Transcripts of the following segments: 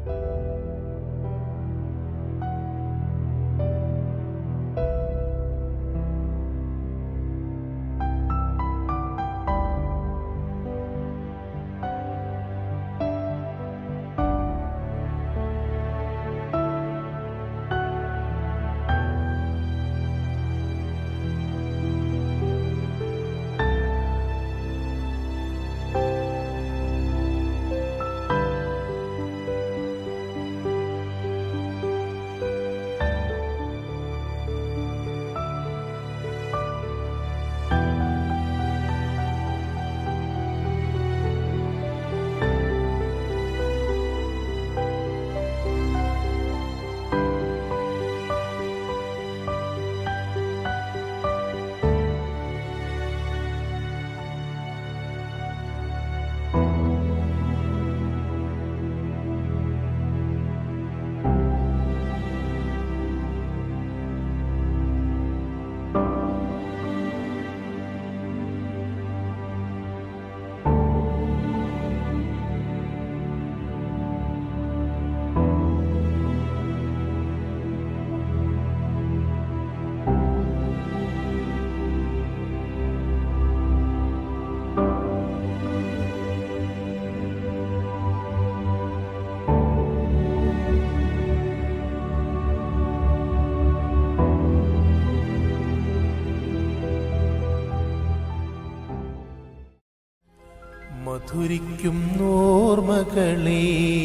മധുരിക്കും ഓർമ്മകളെ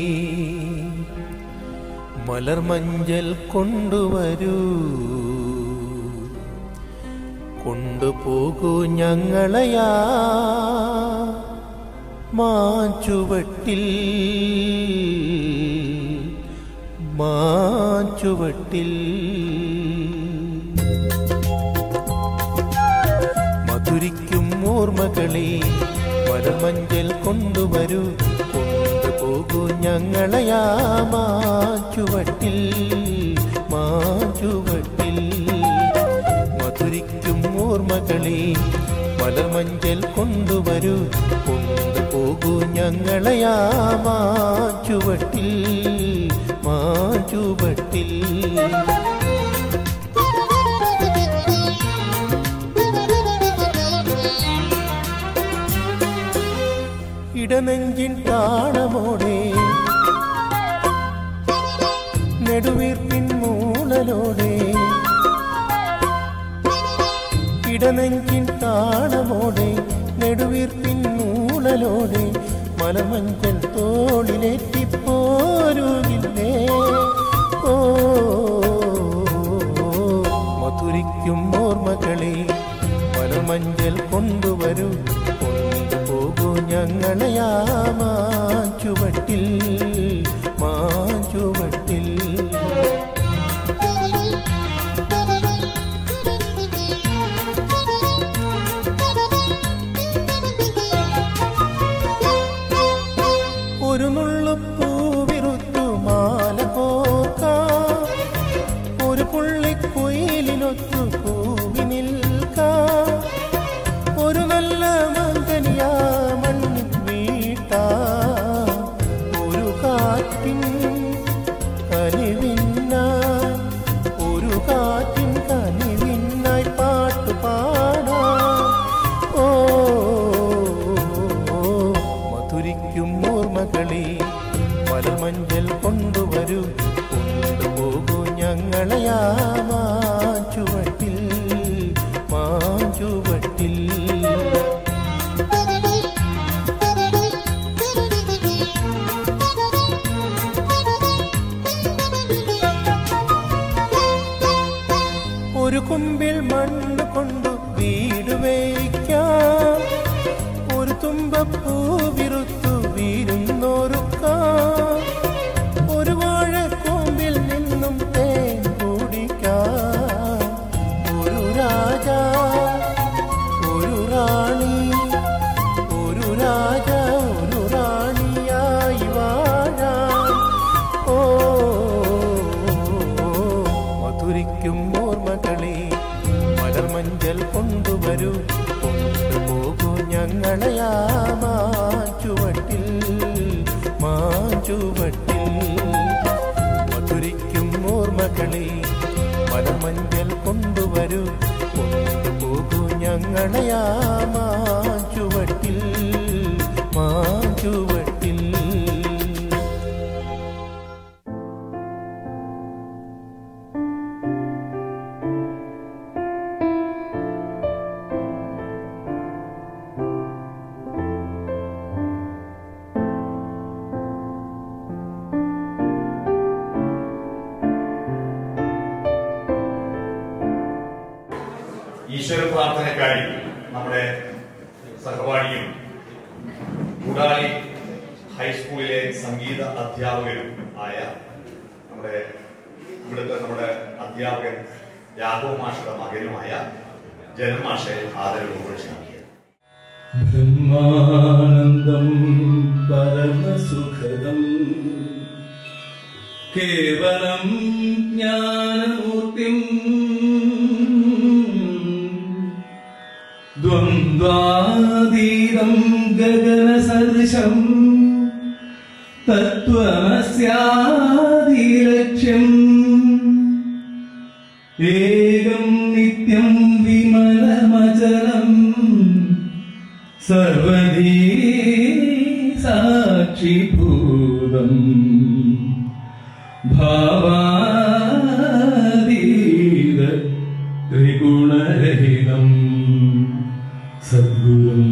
മലർമഞ്ചൽ കൊണ്ടുവരൂ കൊണ്ടുപോകൂ ഞങ്ങളയാ മാച്ചുവട്ടിൽ മാച്ചുവട്ടിൽ മധുരിക്കും ഓർമ്മകളെ മലമഞ്ചൽ കൊണ്ടുവരൂ കൊണ്ടുപോകൂ ഞങ്ങളയാ മാച്ചുവട്ടിൽ മാച്ചുവട്ടിൽ മധുരിക്കും ഓർമ്മകളെ മലമഞ്ചൽ കൊണ്ടുവരൂ കൊണ്ടുപോകൂ ഞങ്ങളയാ മാച്ചുവട്ടിൽ മാച്ചുവട്ടിൽ ഇടനെഞ്ചിൻ താളമോടെ നെടുവീർപ്പിൻ മൂളലോടെ ഇടനെഞ്ചിൻ താളമോടെ നെടുവീർപ്പിൻ മൂളലോടെ മലമഞ്ചൽ തോളിലേറ്റിപ്പോരുകില്ലേ ഓ മധുരിക്കും ഓർമ്മകളെ മലമഞ്ചൽ കൊണ്ടുവരൂ കൊണ്ടുപോകൂ ഞങ്ങളെയാ മാച്ചുവട്ടിൽ മാച്ചുവട്ടിൽ ഒരു നുള്ളുപ്പൂവിറുത്തു മാല കോർക്കാം ഒരു പുള്ളിക്കുയിലിനൊത്തു പൂവി നിൽക്കാം ഒരു നല്ല മങ്കനിയാ മണ്ണിൽ വീട്ടാ ഒരു കാറ്റിൻ കനിവിന്നായി ഒരു കാറ്റിൻ കനിവിന്നായി പാട്ടു പാടാം ഓ മധുരിക്കും ഓർമ്മകളെ മലമഞ്ചൽ കൊണ്ടുവരൂ കൊണ്ടുപോകൂ ഞങ്ങളെയാ മാച്ചുവട്ടിൽ മാച്ചുവട്ടിൽ ഒരു കുമ്പിൽ മണ്ണ് കൊണ്ടു വീട് വേയിക്കാം ഒരു തുമ്പപ്പൂ വിറുത്തു വീരുന്നോറുക്കാം ഒരു വാഴക്കൂമ്പിൽ നിന്നും തേൻ കുടിക്കാം ഒരു രാജ ഒരു റാണി ഒരു രാജ ഒരു റാണിയായി വാഴാം ഓ മധുരിക്കും ഓർമ്മകളെ മലർമഞ്ചൽ കൊണ്ടുവരൂ കൊണ്ടുപോകൂ ഞങ്ങളെയാ മാച്ചുവട്ടിൽ മാച്ചുവട്ടിൽ ചുവട്ടിൽ ഈശ്വര പ്രാർത്ഥനക്കായി നമ്മുടെ സഹപാഠിയും കൂടാളി ഹൈസ്കൂളിലെ സംഗീത അധ്യാപകനും ആയ നമ്മുടെ ഇവിടുത്തെ നമ്മുടെ അധ്യാപകൻ യാദവ് മാഷയുടെ മകനുമായ ജനമാഷെ ആദരവ് ക്ഷണിക്കുക ബ്രഹ്മാനന്ദം പരമസുഖദം കേവലം ജ്ഞാനമൂർത്തിം ദ്വന്ദ്വാതീതം ഗഗനസദൃശം തത്വമസ്യാദിലക്ഷ്യം ഏകം നിത്യം വിമലമചലം സർവദീ സാക്ഷിഭൂതം ഭാവാതീത ത്രിഗുണരഹിതം സദ്ഗുരും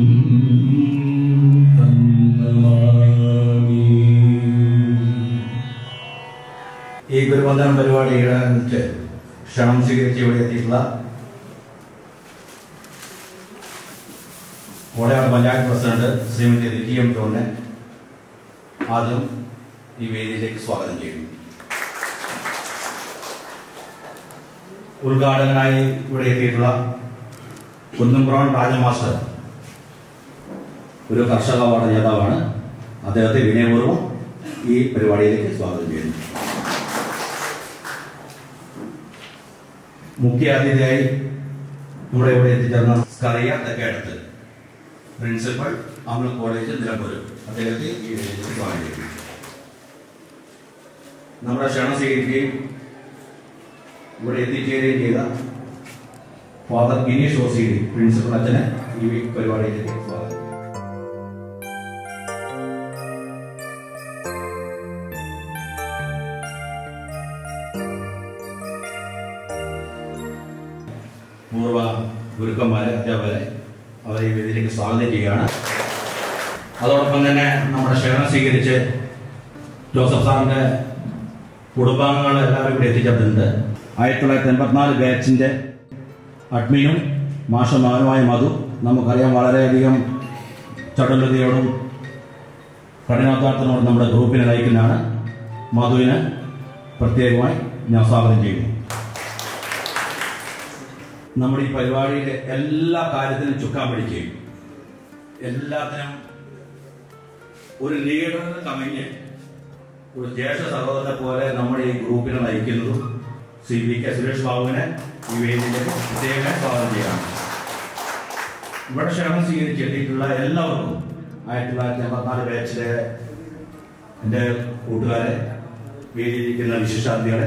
തന്നമാമി ഈ ഗുരുവന്ദനം പരിപാടിയുടെ വെച്ച് ക്ഷണം സ്വീകരിച്ച് ഇവിടെ എത്തിയിട്ടുള്ള കോളയാട് പഞ്ചായത്ത് പ്രസിഡന്റ് ശ്രീമതി ലിറ്റി എം ടോണിനെ ആദ്യം ഈ വേദിയിലേക്ക് സ്വാഗതം ചെയ്യുന്നു ഉദ്ഘാടകനായി ഇവിടെ എത്തിയിട്ടുള്ള കുന്നംപുറം രാജമാസ്റ്റർ ഒരു കർഷക അവാർഡ് നേതാവാണ് അദ്ദേഹത്തെ വിനയപൂർവ്വം ഈ പരിപാടിയിലേക്ക് സ്വാഗതം ചെയ്യുന്നു മുഖ്യ അതിഥിയായി നമ്മുടെ ഇവിടെ എത്തിച്ചേർന്ന സ്കറിയ തെക്കേടത്ത് പ്രിൻസിപ്പൽ അമൽ കോളേജ് നിലമ്പൂർ അദ്ദേഹത്തെ ഈ വേദിയിലേക്ക് സ്വാഗതം ചെയ്യുന്നു നമ്മുടെ ക്ഷണം സ്വീകരിക്കുകയും ഇവിടെ എത്തിച്ചേരുകയും ചെയ്ത ഫാദർ ഗിനീഷ് ഓസിഡി പ്രിൻസിപ്പൽ അച്ഛനെ ഈ പരിപാടിയിലേക്ക് സ്വാഗതം ചെയ്യുന്നു. പൂർവ്വ ഗുരുക്കന്മാരെ അധ്യാപകരെ അവരെ ഈ വേദിയിലേക്ക് സ്വാഗതം ചെയ്യുകയാണ് അതോടൊപ്പം തന്നെ നമ്മുടെ ക്ഷണം സ്വീകരിച്ച് ജോസഫ് സാറിന്റെ കുടുംബാംഗങ്ങൾ എല്ലാവരും ഇവിടെ എത്തിച്ചേർന്നിട്ടുണ്ട് ആയിരത്തി തൊള്ളായിരത്തി എൺപത്തിനാല് ബാച്ചിന്റെ അഡ്മിനും മാഷമാനുമായ മധു നമുക്കറിയാം വളരെയധികം ചടുലതയോടും കഠിനാധ്വാനത്തിനോടും നമ്മുടെ ഗ്രൂപ്പിനെ നയിക്കുന്നതാണ് മധുവിന് പ്രത്യേകമായി ഞാൻ സ്വാഗതം ചെയ്യുന്നു നമ്മുടെ ഈ പരിപാടിയിലെ എല്ലാ കാര്യത്തിനും ചുക്കാൻ പിടിക്കുകയും എല്ലാത്തിനും ഒരു ലീഡറിന് കമിഞ്ഞ് ഒരു ജ്യേഷ്ഠ സഹോദരനെ പോലെ നമ്മുടെ ഈ ഗ്രൂപ്പിനെ നയിക്കുന്നതും ശ്രീ വി കെ സുരേഷ് ബാബുവിനെ ഈ വേദിയിലേക്ക് പ്രത്യേകം സ്വാഗതം ചെയ്യണം ഇവിടെ ക്ഷണം സ്വീകരിച്ചെത്തിയിട്ടുള്ള എല്ലാവർക്കും ആയിരത്തി തൊള്ളായിരത്തി എൺപത്തിനാല് ബാച്ചിലെ എൻ്റെ കൂട്ടുകാരെ വേദിയിരിക്കുന്ന വിശിഷ്ടാർത്ഥികളെ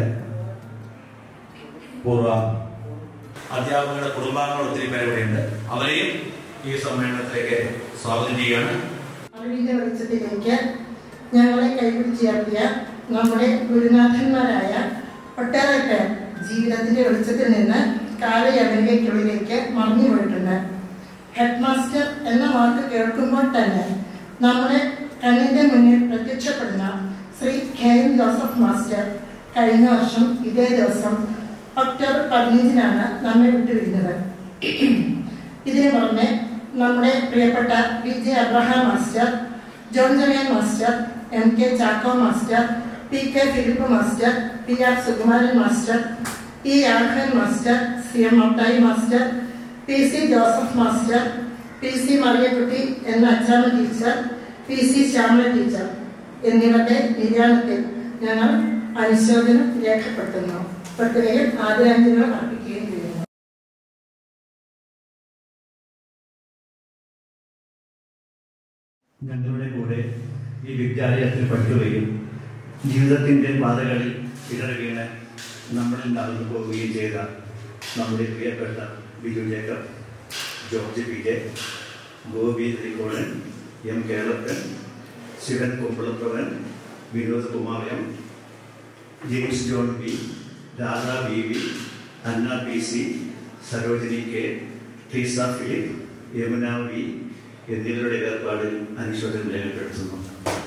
പൂർവ്വ അധ്യാപകരുടെ കുടുംബാംഗങ്ങൾ ഒത്തിരി പേര് ഇവിടെയുണ്ട് അവരെയും ഈ സമ്മേളനത്തിലേക്ക് സ്വാഗതം ചെയ്യുകയാണ് അറിവിന്റെ വെളിച്ചത്തിലേക്ക് ഞങ്ങളെ കൈപിടിച്ചുയർത്തിയ നമ്മുടെ ഗുരുനാഥന്മാരായ ഒട്ടേറെ പേർ ജീവിതത്തിന്റെ വെളിച്ചത്തിൽ നിന്ന് കാലയവനികയ്ക്കുള്ളിലേക്ക് മറിഞ്ഞു പോയിട്ടുണ്ട് ഹെഡ് മാസ്റ്റർ എന്ന വാക്ക് കേൾക്കുമ്പോൾ തന്നെ നമ്മുടെ കണ്ണിന്റെ മുന്നിൽ പ്രത്യക്ഷപ്പെടുന്ന Shri K M Joseph master കഴിഞ്ഞ വർഷം ഇതേ ദിവസം ഒക്ടോബർ പതിനഞ്ചിനാണ് നമ്മെ വിട്ടുപിരിഞ്ഞത് ഇതിനു പുറമെ നമ്മുടെ പ്രിയപ്പെട്ട V J Abraham master John Jamian master M K Chacko master P K Philip master P R Sukumaran master E Raghavan master C M Mottayi master P C Joseph master P C Mariyakutty എന്ന Achamma teacher P C Shyamala teacher എന്നിവരുടെ നിര്യാണത്തിൽ ഞങ്ങൾ അനുശോചനം രേഖപ്പെടുത്തുന്നു പ്രത്യേകം ആദരാഞ്ജലികൾ അർപ്പിക്കുകയും ചെയ്യുന്നു ഞങ്ങളുടെ കൂടെ ഈ വിദ്യാലയത്തിൽ പഠിക്കുകയും ജീവിതത്തിൻ്റെ പാതകളിൽ ഇടറുകയാണ് നമ്മളിൽ നടന്നു പോവുകയും ചെയ്ത നമ്മുടെ പ്രിയപ്പെട്ട Biju Jacob George P J Gopi Thrikonan M Keralappan Shivan Kumbalathavan Vinod Kumaram James John B Radha B V Anna P C Sarojini K Treesa Philip Yamuna V എന്നിവരുടെ ഏർപ്പാടിൽ അനുശോചനം രേഖപ്പെടുത്തുന്നു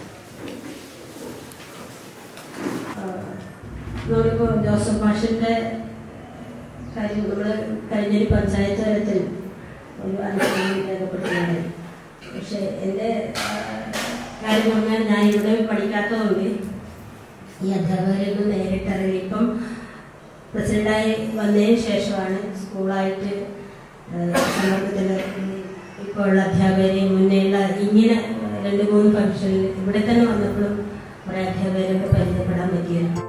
നമ്മളിപ്പോൾ ജോസഫ് മാഷിൻ്റെ കാര്യം നമ്മൾ കഴിഞ്ഞൊരു പഞ്ചായത്ത് തലത്തിൽ ഒരു അനുഭവം രേഖപ്പെടുത്തുന്നുണ്ട് പക്ഷേ എൻ്റെ ആ, കാര്യം പറഞ്ഞാൽ ഞാൻ ഇവിടെ പഠിക്കാത്തതുകൊണ്ട് ഈ അധ്യാപകരൊന്നും നേരിട്ടറിയില്ല ഇപ്പം പ്രസിഡൻ്റായി വന്നതിന് ശേഷമാണ് സ്കൂളായിട്ട് സമൂഹത്തിൽ ഇപ്പോൾ ഉള്ള അധ്യാപകരെ മുന്നേയുള്ള ഇങ്ങനെ രണ്ട് മൂന്ന് ഫംഗ്ഷനിൽ ഇവിടെ തന്നെ വന്നപ്പോഴും കുറേ അധ്യാപകരൊക്കെ പരിചയപ്പെടാൻ പറ്റിയത്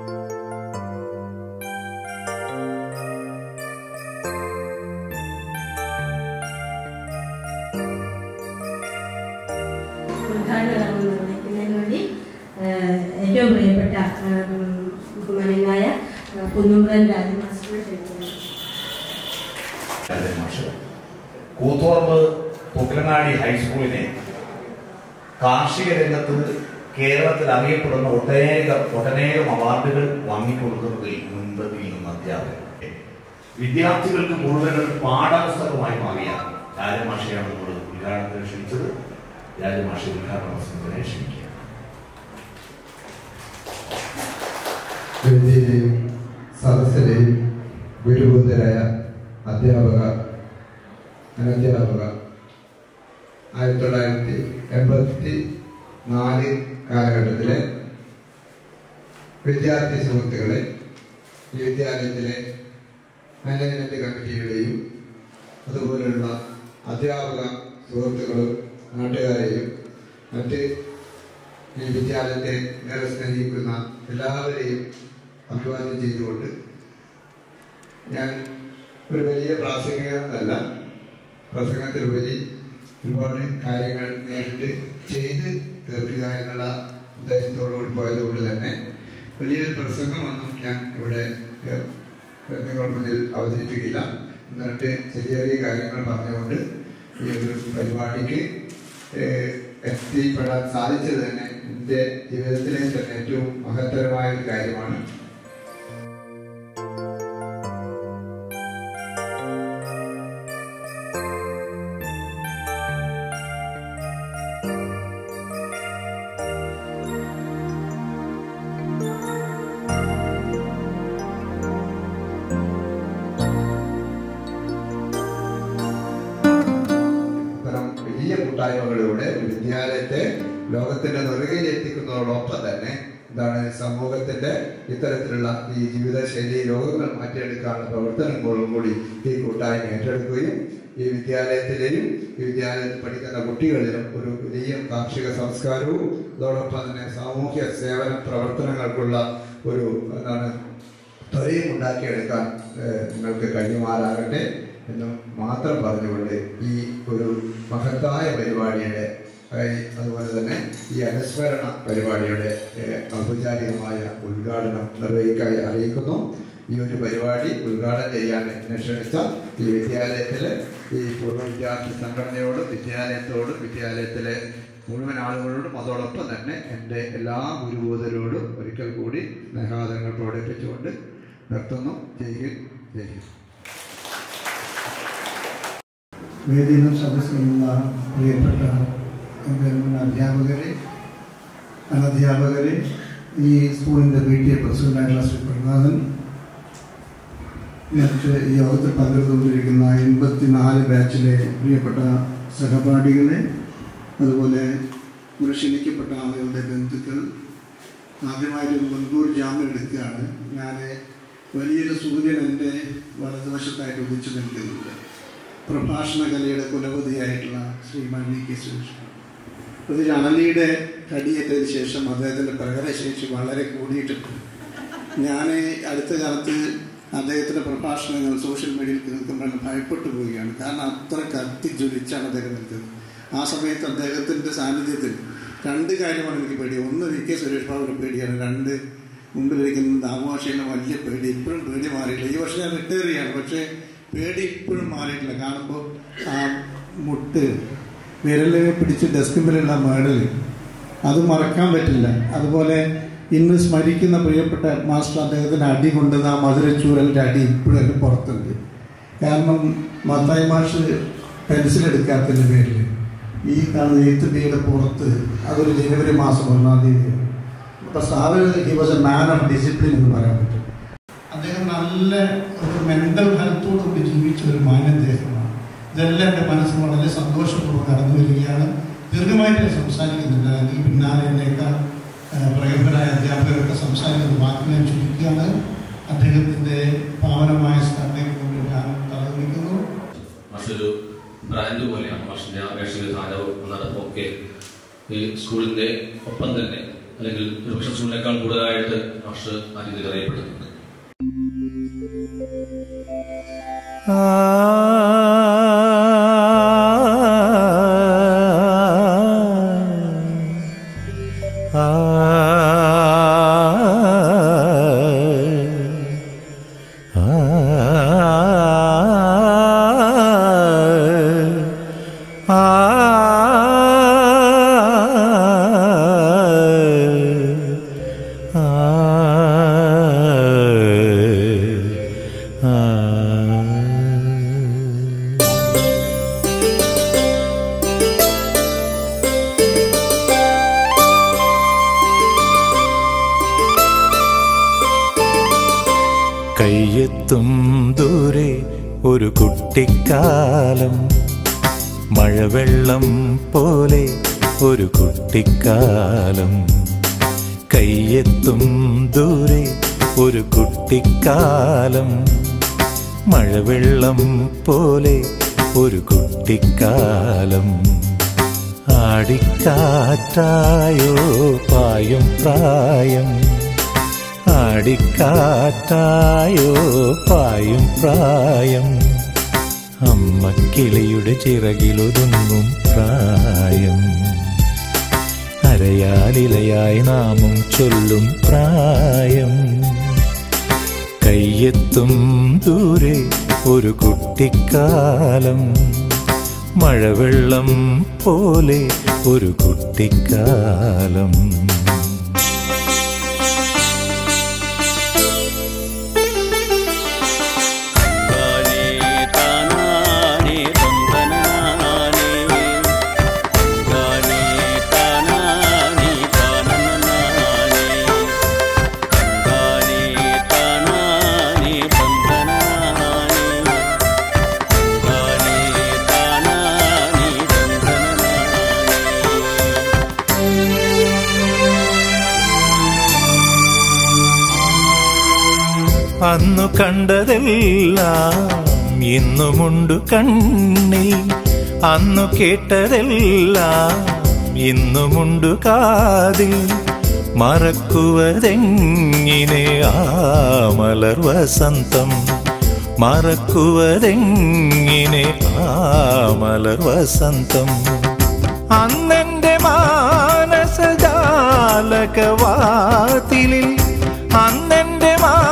ഉദ്ഘാടനം നിർവഹിക്കുന്നതിന് വേണ്ടി ഏഹ്, ഏറ്റവും പ്രിയപ്പെട്ട ഏഹ്, ബഹുമാനനായ ഏഹ്, കുന്നുമ്പ്രൻ രാജമാസ്റ്റർ ക്ഷണിക്കുന്നു മാഷ് കൂത്തുപറമ്പ് തുക്കലങ്ങാടി ഹൈസ്കൂളിനെ കാർഷിക രംഗത്ത് കേരളത്തിൽ അറിയപ്പെടുന്ന ഒട്ടനേകം ഒട്ടനേകം അവാർഡുകൾ വാങ്ങിക്കൊടുക്കുന്നതിൽ മുൻപന്തിൽ നിന്ന അധ്യാപകർ വിദ്യാർത്ഥികൾക്ക് മുഴുവൻ ഒരു പാഠപുസ്തകമായി മാറിയ രാജമാഷയാണ് നമ്മൾ ഉദ്ഘാടനത്തിന് ക്ഷണിച്ചത് രാജമാഷ ഉദ്ഘാടന പ്രസംഗത്തിനെ ക്ഷണിക്കുക വേദിയിലെയും സദസ്സിലെയും ഗുരുബുദ്ധരായ അധ്യാപക അനധ്യാപക ആയിരത്തി തൊള്ളായിരത്തി എൺപത്തി നാല് കാലഘട്ടത്തിലെ വിദ്യാർത്ഥി സുഹൃത്തുക്കളെ ഈ വിദ്യാലയത്തിലെ മാനേജ്മെന്റ് കമ്മിറ്റിയുടെയും അതുപോലെയുള്ള അധ്യാപക സുഹൃത്തുക്കളും നാട്ടുകാരെയും മറ്റ് ഈ വിദ്യാലയത്തെ ഏറെ സ്നേഹിക്കുന്ന എല്ലാവരെയും അഭിവാദ്യം ചെയ്തുകൊണ്ട് ഞാൻ ഒരു വലിയ പ്രാസംഗികനല്ല പ്രസംഗത്തിലുപരി ഒരുപാട് കാര്യങ്ങൾ നേരിട്ട് ചെയ്ത് തീർക്കുക എന്നുള്ള ഉദ്ദേശത്തോടുകൂടി പോയതുകൊണ്ട് തന്നെ വലിയൊരു പ്രസംഗമൊന്നും ഞാൻ ഇവിടെ ഏഹ്, നിങ്ങളുടെ മുന്നിൽ അവതരിപ്പിക്കില്ല എന്നിട്ട് ചെറിയ ചെറിയ കാര്യങ്ങൾ പറഞ്ഞുകൊണ്ട് ഈ ഒരു പരിപാടിക്ക് ഏഹ്, എത്തിപ്പെടാൻ സാധിച്ചത് തന്നെ എൻ്റെ ജീവിതത്തിലെ തന്നെ ഏറ്റവും മഹത്തരമായ ഒരു കാര്യമാണ് ഇത്തരം വലിയ കൂട്ടായ്മകളിലൂടെ ഒരു വിദ്യാലയത്തെ ലോകത്തിന്റെ നെറുകയിൽ എത്തിക്കുന്നതോടൊപ്പം തന്നെ എന്താണ് സമൂഹത്തിന്റെ ഇത്തരത്തിലുള്ള ഈ ജീവിതശൈലി രോഗങ്ങൾ മാറ്റിയെടുക്കാനുള്ള പ്രവർത്തനങ്ങളും കൂടി ഈ കൂട്ടായ്മ ഏറ്റെടുക്കുകയും ഈ വിദ്യാലയത്തിലെയും ഈ വിദ്യാലയത്തിൽ പഠിക്കുന്ന കുട്ടികളിലും ഒരു വലിയ കാർഷിക സംസ്കാരവും അതോടൊപ്പം തന്നെ സാമൂഹ്യ സേവന പ്രവർത്തനങ്ങൾക്കുള്ള ഒരു എന്താണ് ത്വരയും ഉണ്ടാക്കിയെടുക്കാൻ ഏഹ്, നിങ്ങൾക്ക് കഴിയുമാറാകട്ടെ എന്ന് മാത്രം പറഞ്ഞുകൊണ്ട് ഈ ഒരു മഹത്തായ പരിപാടിയുടെ ഏഹ്, അതുപോലെ തന്നെ ഈ അനുസ്മരണ പരിപാടിയുടെ ഏഹ്, ഔപചാരികമായ ഉദ്ഘാടനം നിർവഹിക്കായി അറിയിക്കുന്നു ഈ ഒരു പരിപാടി ഉദ്ഘാടനം ചെയ്യാൻ എന്നെ ക്ഷണിച്ച ഈ വിദ്യാലയത്തിലെ ഈ പൂർവ്വ വിദ്യാർത്ഥി സംഘടനയോടും വിദ്യാലയത്തോടും വിദ്യാലയത്തിലെ മുഴുവൻ ആളുകളോടും അതോടൊപ്പം തന്നെ എൻ്റെ എല്ലാ ഗുരുബോധരോടും ഒരിക്കൽ കൂടി സ്നേഹാദരങ്ങൾ പ്രകടിപ്പിച്ചുകൊണ്ട് നിർത്തുന്നു ജയ് ഹിന്ദ് ജയ് ഹിന്ദ് വേദിയിലും സദസ്സിലുള്ള പ്രിയപ്പെട്ട എൻ്റെ മുൻ അധ്യാപകരെ അനധ്യാപകരെ ഈ സ്കൂളിൻ്റെ പി ടി എ പ്രസിഡന്റായിട്ടുള്ള ശ്രീ പ്രഹ്ലാദൻ മറ്റ് ഈ യോഗത്തിൽ പങ്കെടുത്തുകൊണ്ടിരിക്കുന്ന എൺപത്തിനാല് ബാച്ചിലെ പ്രിയപ്പെട്ട സഹപാഠികളെ അതുപോലെ ഇവിടെ ക്ഷണിക്കപ്പെട്ട ആളുകളുടെ ബന്ധുക്കൾ ആദ്യമായിട്ട് ഒരു മുൻകൂർ ജാമ്യം എടുക്കുകയാണ് ഞാൻ വലിയൊരു സൂര്യൻ എൻ്റെ വലതുവശത്തായിട്ട് ഉദിച്ചു നിൽക്കുന്നുണ്ട് പ്രഭാഷണ കലയുടെ കുലപതിയായിട്ടുള്ള ശ്രീമാൻ വി കെ സുരേഷ് പ്രത്യേകിച്ച് അണലിയുടെ കടിയേറ്റതിന് ശേഷം അദ്ദേഹത്തിൻ്റെ പ്രകടനശേഷി വളരെ കൂടിയിട്ടുണ്ട് ഞാൻ അടുത്ത കാലത്ത് അദ്ദേഹത്തിൻ്റെ പ്രഭാഷണങ്ങൾ സോഷ്യൽ മീഡിയയിൽ കേൾക്കുമ്പോൾ ഭയപ്പെട്ടു പോവുകയാണ് കാരണം അത്ര കത്തിജ്വലിച്ചാണ് അദ്ദേഹം നിൽക്കുന്നത് ആ സമയത്ത് അദ്ദേഹത്തിൻ്റെ സാന്നിധ്യത്തിൽ രണ്ട് കാര്യമാണ് എനിക്ക് പേടി ഒന്ന് വി കെ സുരേഷ് ബാബുവിന് പേടിയാണ് രണ്ട് മുമ്പിലിരിക്കുന്ന ദാമോഷയുടെ വലിയ പേടി ഇപ്പോഴും പേടി മാറിയില്ല ഈ വർഷം ഞാൻ റിട്ടയർ ചെയ്യാണ് പക്ഷേ പേടി ഇപ്പോഴും മാറിയിട്ടില്ല കാണുമ്പോൾ ആ മുട്ട് വിരലിനെ പിടിച്ച് ഡെസ്കിമ്പിലുള്ള മേടൽ അത് മറക്കാൻ പറ്റില്ല അതുപോലെ ഇന്ന് സ്മരിക്കുന്ന പ്രിയപ്പെട്ട മാസ്റ്റർ അദ്ദേഹത്തിന് അടി കൊണ്ടത് ആ മധുരച്ചൂരലിൻ്റെ അടി ഇപ്പോഴും എൻ്റെ പുറത്തുണ്ട് കാരണം മത്തായി മാഷ് പെൻസിൽ എടുക്കാത്തതിൻ്റെ പേരിൽ ഈ കാണുന്ന എയ്ത്ത് ബിയുടെ പുറത്ത് അതൊരു ജനുവരി മാസം ഒന്നാം തീയതി അപ്പോൾ sir he was a man of discipline എന്ന് പറയാൻ പറ്റും അദ്ദേഹം നല്ല ഒരു മെൻ്റൽ ഹെൽത്തോടുകൂടി ജീവിച്ച ഒരു മാന്യദ്ദേഹമാണ് ഇതെല്ലാം എൻ്റെ മനസ്സിൽ വളരെ സന്തോഷപൂർവ്വം കടന്നു വരികയാണ് ദീർഘമായിട്ട് ഞാൻ സംസാരിക്കുന്നില്ല ഈ പിന്നാലെ എന്നേക്കാൾ പ്രഗത്ഭരായ അധ്യാപകരൊക്കെ സംസാരിക്കുന്ന വാക്ക് ഞാൻ ചുരുക്കുകയാണ് അദ്ദേഹത്തിൻ്റെ പാവനമായ സ്മരണയെ കൊണ്ട് ഞാൻ തലകുനിക്കുന്നു മാഷൊരു ബ്രാൻഡ് പോലെയാണ് മാഷിന്റെ അപേക്ഷയിൽ സ്ഥാനവും നടപ്പും ഒക്കെ ഈ സ്കൂളിന്റെ ഒപ്പം തന്നെ അല്ലെങ്കിൽ ഒരുപക്ഷെ സ്കൂളിനേക്കാൾ കൂടുതലായിട്ട് മാഷ് ആ രീതിയിൽ അറിയപ്പെടുന്നുണ്ട് കയ്യെത്തും ദൂരെ ഒരു കുട്ടിക്കാലം മഴവെള്ളം പോലെ ഒരു കുട്ടിക്കാലം കയ്യെത്തും ദൂരെ ഒരു കുട്ടിക്കാലം മഴവെള്ളം പോലെ ഒരു കുട്ടിക്കാലം ആടിക്കാറ്റായോ പായും പ്രായം ആടിക്കാറ്റായോ പായും പ്രായം അമ്മക്കിളിയുടെ ചിറകിലൊതുങ്ങും പ്രായം അരയാലിലയായി നാമം ചൊല്ലും പ്രായം കയ്യെത്തും ദൂരെ ഒരു കുട്ടിക്കാലം മഴവെള്ളം പോലെ ഒരു കുട്ടിക്കാലം അന്നു കണ്ടതെല്ലാം ഇന്നുമുണ്ടു കണ്ണിൽ അന്നു കേട്ടതെല്ലാം ഇന്നുമുണ്ടു കാതിൽ മറക്കുവതെങ്ങിനെ ആ മലർ വസന്തം മറക്കുവതെങ്ങിനെ ആ മലർ വസന്തം അന്നെന്റെ മാനസജാലകവാതിലിൽ അന്നെന്റെ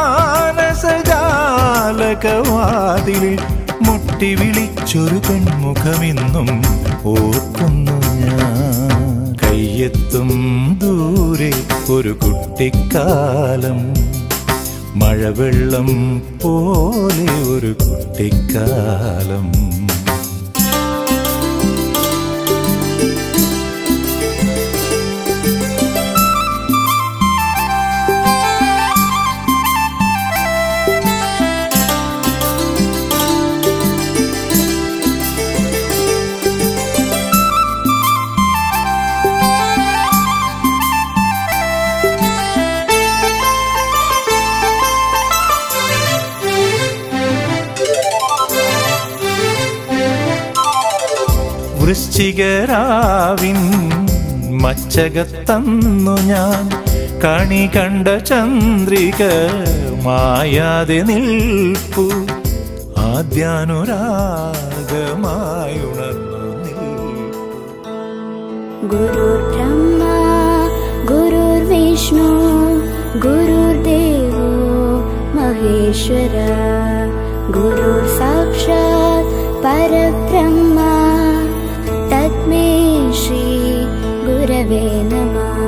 മാനസജാലകവാതിലിൽ മുട്ടി വിളിച്ചൊരു പെൺമുഖമിന്നും ഓർക്കുന്നു ഞാൻ കയ്യെത്തും ദൂരെ ഒരു കുട്ടിക്കാലം മഴവെള്ളം പോലെ ഒരു കുട്ടിക്കാലം വൃശ്ചികരാവിൻ മച്ചകത്തന്നു ഞാൻ കണി കണ്ട ചന്ദ്രിക മായാതെ നിൽപ്പു ആദ്യാനുരാഗമായുണർന്നു गुरुर्ब्रह्मा गुरुर्विष्णु गुरुर्देवो महेश्वर गुरुर्साक्षात् परब्रह्मा तस्मै श्री गुरवे गुरवे नमः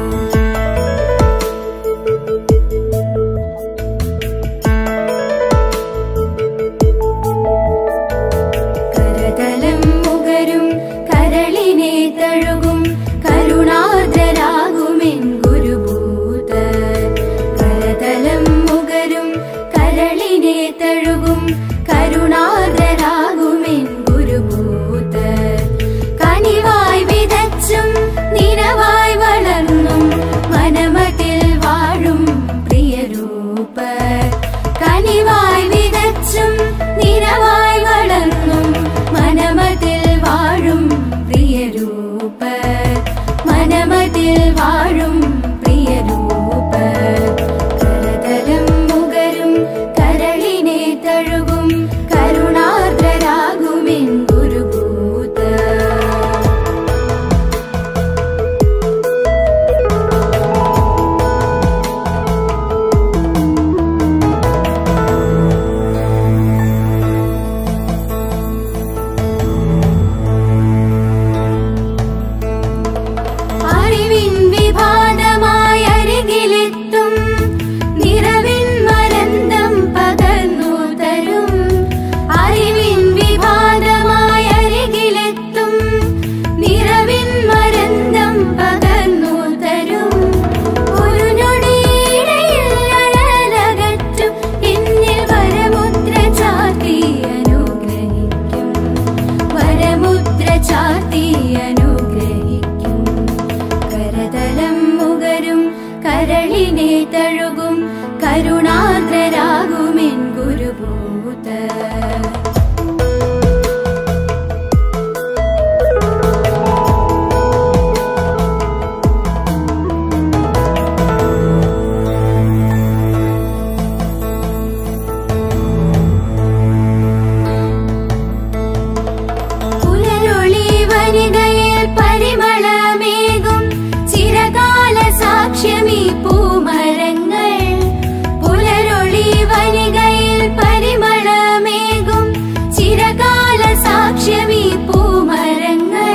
കരതലം മുകരും കരളിനെ തഴുകും കരുണാർദ്രരാകുമെൻ ഗുരുഭൂത കരതലം മുകരും കരളിനെ തഴുകും കരുണാർദ്രരാകുമെൻ ഗുരുഭൂത കനിവായി വിതച്ചും നിനവായി വളർന്നും മനമതിൽ വാഴും പ്രിയരൂപ കനിവായി വിതച്ചും നിനവായി വളർന്നും മനമതിൽ വാഴും പ്രിയരൂപ മനമതിൽ വാഴും പ്രിയരൂപ കരതലം മുകരും കരളിനെ തഴുകും കരുണാർദ്രരാകുമെൻ ഗുരുഭൂത അറിവിൻ വിഭാതമായി അരികിലെത്തും നിറവിൻ മരന്തം പകർന്നു തരും അറിവിൻ വിഭാതമായി അരികിലെത്തും നിറവിൻ മരന്തം പകർന്നു തരും ഒരു ഞൊടിയിടയിൽ അഴലകറ്റും എന്നിൽ വരമുദ്ര ചാർത്തി അനുഗ്രഹിക്കും വരമുദ്ര ചാർത്തി അനുഗ്രഹിക്കും കരതലം മുകരും കരളിനെ തഴുകും കരുണാദ്രരാകുമെൻ ഗുരുഭൂത പുലരൊളി വനികയിൽ പരിമളമേകും ചിരകാല സാക്ഷ്യമീ പൂമരങ്ങൾ പുലരൊളി വനികയിൽ പരിമളമേകും ചിരകാല സാക്ഷ്യമീ പൂമരങ്ങൾ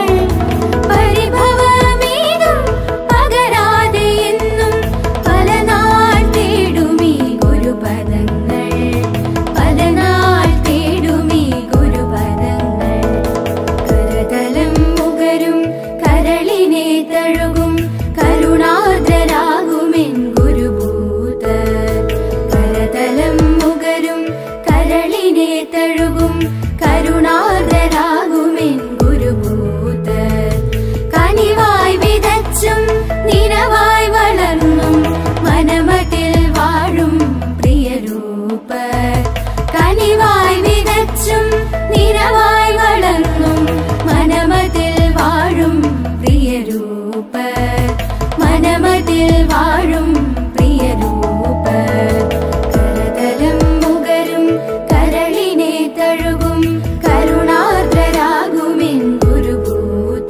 പരിഭവമേതും പകരാതെ എന്നും പല നാൾ തേടുമീ ഗുരുപദങ്ങൾ പല നാൾ തേടുമീ ഗുരുപദങ്ങൾ കരതലം മുകരും കരളിനെ തഴുകും കരുണാർദ്രരാകുമെൻ ഗുരുഭൂത കരതലം മുകരും കരളിനെ തഴുകും കരുണാർദ്രരാകുമെൻ ഗുരുഭൂത കനിവായി വിതച്ചും നിനവായി വളർന്നും മനമതിൽ വാഴും പ്രിയരൂപ കനിവായി വിതച്ചും നിനവായി വളർന്നും മനമതിൽ വാഴും പ്രിയരൂപ മനമതിൽ വാഴും പ്രിയരൂപ കരതലം മുകരും കരളിനെ തഴുകും കരുണാർദ്രരാകുമെൻ ഗുരുഭൂത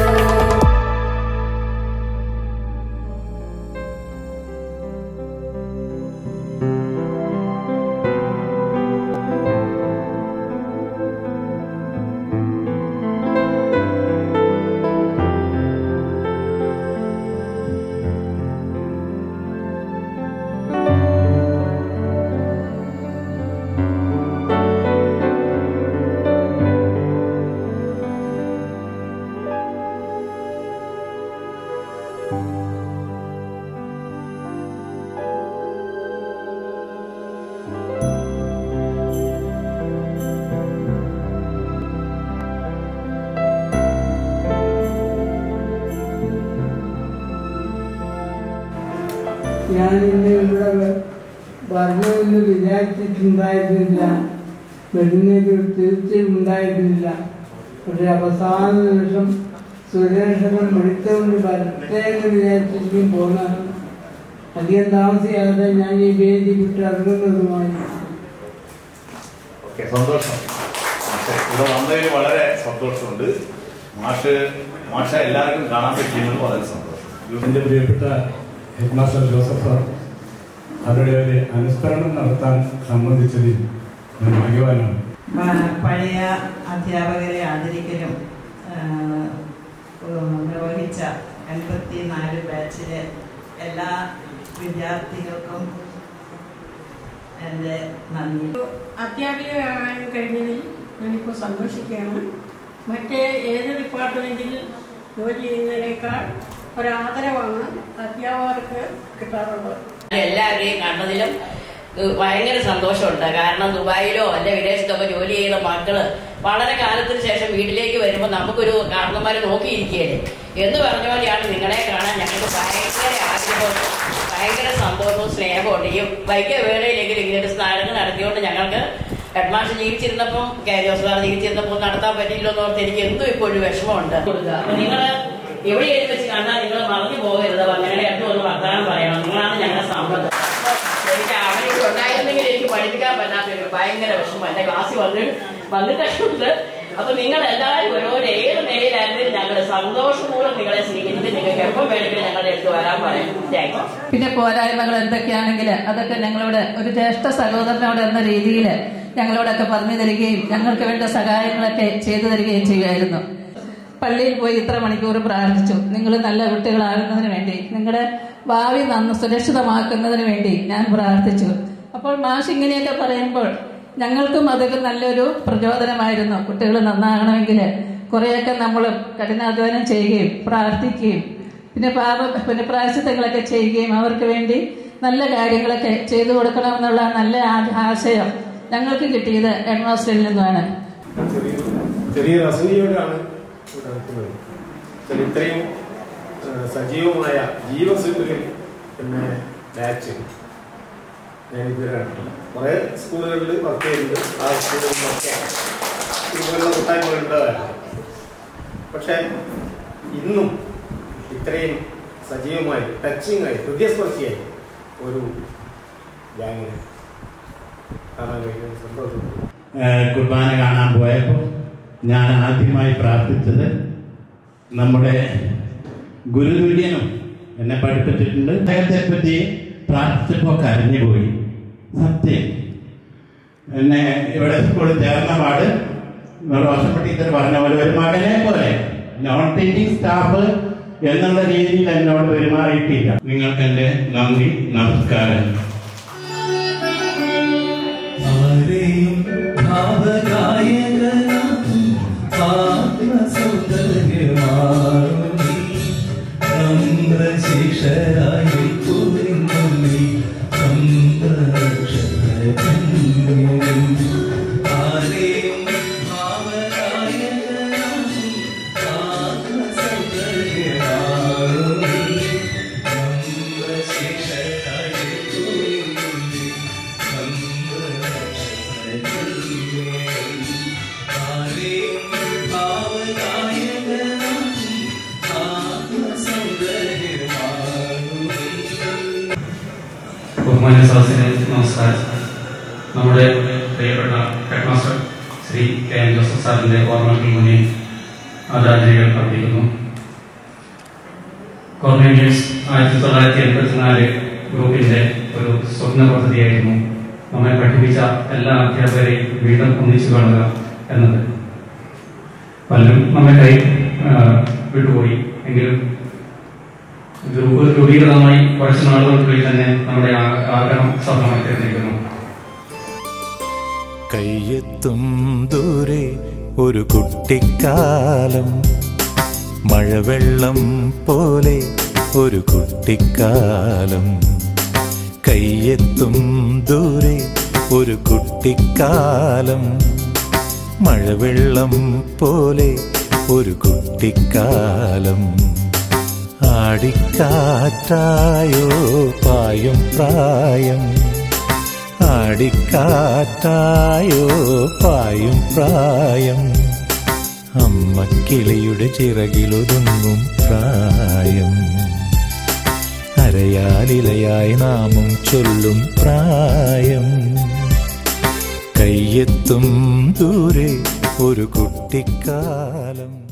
ഞാൻ ഇന്ന് ഇവിടെ വരണമെന്ന് വിചാരിച്ചിട്ടുണ്ടായിരുന്നില്ല വരുന്നതിന് ഒരു തീർച്ചയും ഉണ്ടായിരുന്നില്ല പക്ഷെ അവസാന നിമിഷം സുരേഷകൻ വിളിച്ചുകൊണ്ട് വരട്ടെ എന്ന് വിചാരിച്ചിരിക്കും പോകുന്നതാണ് അധികം താമസിയാതെ ഞാൻ ഈ വേദി വിട്ട് ഇറങ്ങുന്നതുമായി ഓക്കെ സന്തോഷം മാഷെ, ഇവിടെ വന്നതിൽ വളരെ സന്തോഷമുണ്ട് മാഷ് മാഷ എല്ലാവർക്കും കാണാൻ പറ്റിയെന്ന് വളരെ സന്തോഷം എൻ്റെ പ്രിയപ്പെട്ട ഹെഡ് മാസ്റ്റർ ജോസഫ് സാർ അവരുടെ ഒരു അനുസ്മരണം നടത്താൻ സംബന്ധിച്ചതിൽ ഞാൻ ഭാഗ്യവാനാണ് പ- പഴയ അധ്യാപകരെ ആദരിക്കലും ആ, ഉം, നിർവഹിച്ച എൺപത്തി നാല് ബാച്ചിലെ എല്ലാ വിദ്യാർത്ഥികൾക്കും എൻ്റെ നന്ദി അധ്യാപികയാകാൻ കഴിഞ്ഞതിൽ ഞാനിപ്പോൾ സന്തോഷിക്കുകയാണ് മറ്റേ ഏത് ഡിപ്പാർട്ട്മെൻറ്റിൽ ജോലി ചെയ്യുന്നതിനേക്കാൾ ഒരാദരവാണ് അധ്യാപകർക്ക് കിട്ടാറുള്ളത് എല്ലാവരെയും കണ്ടതിലും ഏഹ്, ഭയങ്കര സന്തോഷമുണ്ട് കാരണം ദുബായിലോ അല്ലെ വിദേശത്തൊക്കെ ജോലി ചെയ്ത മക്കള് വളരെ കാലത്തിന് ശേഷം വീട്ടിലേക്ക് വരുമ്പോൾ നമുക്കൊരു കാരണന്മാരെ നോക്കിയിരിക്കുകയല്ലേ എന്ന് പറഞ്ഞ പോലെയാണ് നിങ്ങളെ കാണാൻ ഞങ്ങൾക്ക് ഭയങ്കര ആഗ്രഹവും ഭയങ്കര സന്തോഷവും സ്നേഹവും ഈ വൈകിയ വേളയിലെങ്കിലും ഇങ്ങനെ ഒരു സ്നാനങ്ങൾ നടത്തിയോണ്ട് ഞങ്ങൾക്ക് ഹെഡ്മാസ്റ്റർ ജീവിച്ചിരുന്നപ്പം കെ ജോസ് സാർ ജീവിച്ചിരുന്നപ്പോൾ നടത്താൻ പറ്റിയില്ലോ എന്ന് ഓർത്ത് എനിക്ക് എന്നും ഇപ്പോൾ ഒരു വിഷമമുണ്ട് കൊടുക്കുക അപ്പൊ നിങ്ങള് എവിടെയെങ്കിലും വെച്ച് കണ്ടാൽ നിങ്ങൾ മറന്നു പോകരുത് അങ്ങനെ എന്തോ ഒന്ന് വർത്തമാനം പറയണം നിങ്ങളാണ് ഞങ്ങളുടെ സമ്മതം എനിക്ക് അവനോട് ഉണ്ടായിരുന്നെങ്കിൽ എനിക്ക് പഠിപ്പിക്കാൻ പറ്റാത്തൊരു ഭയങ്കര വിഷമം എന്റെ ക്ലാസ്സിൽ വന്ന് വന്നിട്ടുണ്ട് അപ്പൊ നിങ്ങൾ എല്ലാവരും ഓരോ ഏത് നിലയിലായിരുന്നെങ്കിലും ഞങ്ങൾ സന്തോഷപൂർവ്വം നിങ്ങളെ സ്വീകരിച്ച് നിങ്ങൾക്ക് എപ്പോൾ വേണമെങ്കിലും ഞങ്ങളുടെ അടുത്ത് വരാൻ പറയാം താങ്ക്സ് പിന്നെ പോരായ്മകൾ എന്തൊക്കെയാണെങ്കിൽ അതൊക്കെ ഞങ്ങളോട് ഒരു ജ്യേഷ്ഠ സഹോദരനോട് എന്ന രീതിയിൽ ഞങ്ങളോടൊക്കെ പറഞ്ഞു തരികയും ഞങ്ങൾക്ക് വേണ്ട സഹായങ്ങളൊക്കെ ചെയ്തു തരികയും ചെയ്യുമായിരുന്നു പള്ളിയിൽ പോയി ഇത്ര മണിക്കൂർ പ്രാർത്ഥിച്ചു നിങ്ങൾ നല്ല കുട്ടികളാകുന്നതിന് വേണ്ടി നിങ്ങളുടെ ഭാവി നന്ന് സുരക്ഷിതമാക്കുന്നതിന് വേണ്ടി ഞാൻ പ്രാർത്ഥിച്ചു അപ്പോൾ മാഷ് ഇങ്ങനെയൊക്കെ പറയുമ്പോൾ ഞങ്ങൾക്കും അതൊക്കെ നല്ലൊരു പ്രചോദനമായിരുന്നു കുട്ടികൾ നന്നാകണമെങ്കിൽ കുറേയൊക്കെ നമ്മൾ കഠിനാധ്വാനം ചെയ്യുകയും പ്രാർത്ഥിക്കുകയും പിന്നെ പാപ പിന്നെ പ്രായശ്ചിത്തങ്ങളൊക്കെ ചെയ്യുകയും അവർക്ക് വേണ്ടി നല്ല കാര്യങ്ങളൊക്കെ ചെയ്തു കൊടുക്കണമെന്നുള്ള നല്ല ആ- ആശയം ഞങ്ങൾക്ക് കിട്ടിയത് ഹെഡ് മാസ്റ്ററിൽ നിന്നുമാണ് ചെറിയൊരു അസൂയയോടാണ് ഇവിടെ നിൽക്കുന്നത് ചില ഇത്രയും ആ, സജീവമായ ജീവസുഖ പിന്നെ ബാച്ച് ഞാൻ ഇതുവരെ കണ്ടിട്ടില്ല കുറേ സ്കൂളുകളിൽ വർക്ക് ചെയ്യുന്നുണ്ട് ആ സ്കൂളുകളിലൊക്കെ ഇതുപോലുള്ള കൂട്ടായ്മകൾ ഉണ്ടാകാറ് പക്ഷേ ഇന്നും ഇത്രയും സജീവമായി ടച്ചിങ് ആയി ഹൃദയസ്പർശിയായി ഒരു ഗ്യാങ്ങിനെ കാണാൻ കഴിയുന്ന സന്തോഷമുണ്ട് ഏഹ് കുർബാന കാണാൻ പോയപ്പോൾ ഞാൻ ആദ്യമായി പ്രാർത്ഥിച്ചത് നമ്മുടെ ഗുരുതുല്യനും എന്നെ പഠിപ്പിച്ചിട്ടുണ്ട് അദ്ദേഹത്തെ പറ്റി പ്രാർത്ഥിച്ചപ്പോൾ കരഞ്ഞുപോയി സത്യം എന്നെ ഇവിടെ സ്കൂളിൽ ചേർന്ന പാട് റോഷപ്പ ടീച്ചർ പറഞ്ഞ പോലെ ഒരു മകനെ പോലെ നോൺ ടീച്ചിങ് സ്റ്റാഫ് എന്നുള്ള രീതിയിൽ എന്നോട് പെരുമാറിയിട്ടില്ല നിങ്ങൾക്ക് എൻ്റെ നന്ദി നമസ്കാരം ആരെയും ഭാവഗായകനാക്കും ആത്മസൗന്ദര്യമാറും നമ്രശിക്ഷരായി പൂരിങ്ങുള്ളി ചന്ദ്രനക്ഷത്രകന്യയും ആരെയും ഭാവഗായകനാക്കും ആത്മസൗന്ദര്യമാറും നമ്രശിക്ഷരായി പൂരിങ്ങുള്ളി ബഹുമാന്യ സദസ്സിന് നമസ്കാരം നമ്മുടെ പ്രിയപ്പെട്ട head master Shri K M Joseph സാറിന്റെ ഓർമ്മകൾക്ക് മുന്നിൽ ആദരാഞ്ജലികൾ അർപ്പിക്കുന്നു കോർണേലിയസ് ആയിരത്തി തൊള്ളായിരത്തി എൺപത്തിനാല് ഗ്രൂപ്പിന്റെ ഒരു സ്വപ്ന പദ്ധതിയായിരുന്നു നമ്മെ പഠിപ്പിച്ച എല്ലാ അധ്യാപകരെയും വീണ്ടും ഒന്നിച്ചു കാണുക എന്നത് പലരും നമ്മെ കൈ ആ, വിട്ടുപോയി എങ്കിലും ഗ്രൂപ്പ് രൂപീകൃതമായി കുറച്ച് നാളുകൾക്കുള്ളിൽ തന്നെ നമ്മുടെ ആ- ആഗ്രഹം സഫലമായി തീർന്നിരിക്കുന്നു കയ്യെത്തും ദൂരെ ഒരു കുട്ടിക്കാലം മഴവെള്ളം പോലെ ഒരു കുട്ടിക്കാലം കയ്യെത്തും ദൂരെ ഒരു കുട്ടിക്കാലം മഴവെള്ളം പോലെ ഒരു കുട്ടിക്കാലം ആടിക്കാറ്റായോ പായും പ്രായം ആടിക്കാറ്റായോ പായും പ്രായം അമ്മക്കിളിയുടെ ചിറകിലൊതുങ്ങും പ്രായം അരയാലിലയായി നാമം ചൊല്ലും പ്രായം കയ്യെത്തും ദൂരെ ഒരു കുട്ടിക്കാലം